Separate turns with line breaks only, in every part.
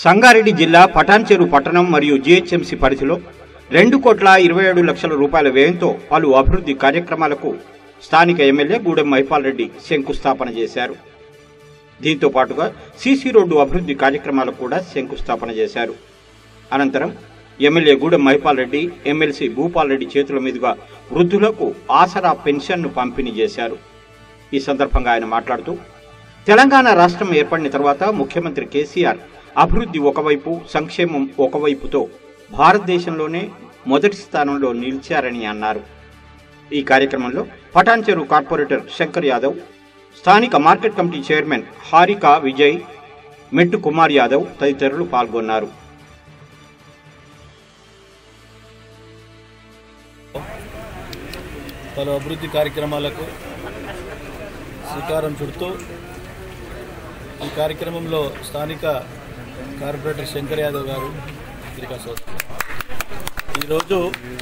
సంగారెడ్డి జిల్లా పటాన్చెరు పట్టణం మరియు జీహెచ్ఎంసీ పరిధిలో రెండు కోట్ల ఇరవై ఏడు లక్షల రూపాయల వ్యయంతో పలు అభివృద్ధి కార్యక్రమాలకు స్థానిక ఎమ్మెల్యే గూడెం మైపాల్ రెడ్డి శంకుస్థాపన చేశారు దీంతో పాటుగా సీసీ రోడ్డు అభివృద్ధి కార్యక్రమాలకు కూడా శంకుస్థాపన చేశారు అనంతరం ఎమ్మెల్యే గూడెం మైపాల్ రెడ్డి ఎమ్మెల్సీ భూపాల్ రెడ్డి చేతుల మీదుగా వృద్ధులకు ఆసరా పెన్షన్ను పంపిణీ చేశారు ఈ సందర్భంగా ఆయన మాట్లాడుతూ తెలంగాణ రాష్ట్రం ఏర్పడిన తర్వాత ముఖ్యమంత్రి కేసీఆర్ అభివృద్ధి ఒకవైపు సంక్షేమం ఒకవైపుతో భారతదేశంలోనే మొదటి స్థానంలో నిలిచారని అన్నారు ఈ కార్యక్రమంలో పటాన్చెరు కార్పొరేటర్ శంకర్ యాదవ్ స్థానిక market committee chairman Harika Vijay Mettu Kumar Yadav తదితరులు పాల్గొన్నారు
పలు అభివృద్ధి కార్యక్రమాలకు శ్రీకారం చుడుతూ ఈ కార్యక్రమంలో స్థానిక కార్పొరేటర్ శంకర్ యాదవ్ గారు పత్రికా సోదరు ఈరోజు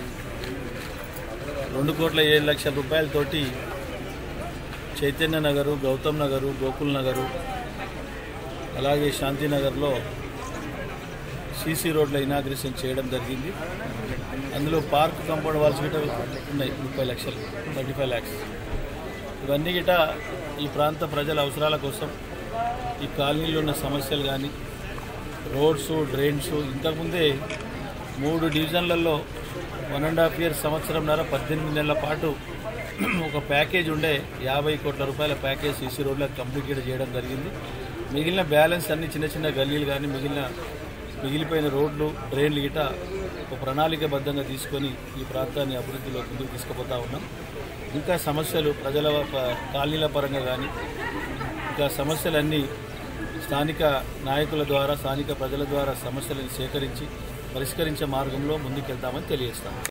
రెండు కోట్ల ఏడు లక్షల రూపాయలతోటి చైతన్య నగరు గౌతమ్ నగరు గోకుల్ నగరు అలాగే శాంతినగర్లో సీసీ రోడ్ల ఇనాగ్రేషన్ చేయడం జరిగింది అందులో పార్క్ కంపౌండ్ వాల్స్ గిట ఉన్నాయి ముప్పై లక్షలు థర్టీ ఫైవ్ ల్యాక్స్ ఇవన్నీ గిట ఈ ప్రాంత ప్రజల అవసరాల కోసం ఈ కాలనీలో ఉన్న సమస్యలు కానీ రోడ్స్ డ్రైన్స్ ఇంతకుముందే మూడు డివిజన్లలో వన్ అండ్ హాఫ్ ఇయర్ సంవత్సరంన్నర పద్దెనిమిది నెలల పాటు ఒక ప్యాకేజ్ ఉండే యాభై కోట్ల రూపాయల ప్యాకేజ్ సీసీ రోడ్లకు కంప్లీట్ చేయడం జరిగింది మిగిలిన బ్యాలెన్స్ అన్ని చిన్న చిన్న గల్లీలు కానీ మిగిలిన మిగిలిపోయిన రోడ్లు డ్రైన్లు గిట ఒక ప్రణాళికబద్ధంగా తీసుకొని ఈ ప్రాంతాన్ని అభివృద్ధిలో ముందుకు తీసుకుపోతా ఉన్నాం ఇంకా సమస్యలు ప్రజల ప- కాలనీల పరంగా కానీ ఇంకా సమస్యలన్నీ స్థానిక నాయకుల ద్వారా స్థానిక ప్రజల ద్వారా సమస్యలను సేకరించి పరిష్కరించే మార్గంలో ముందుకెళ్తామని తెలియజేస్తాం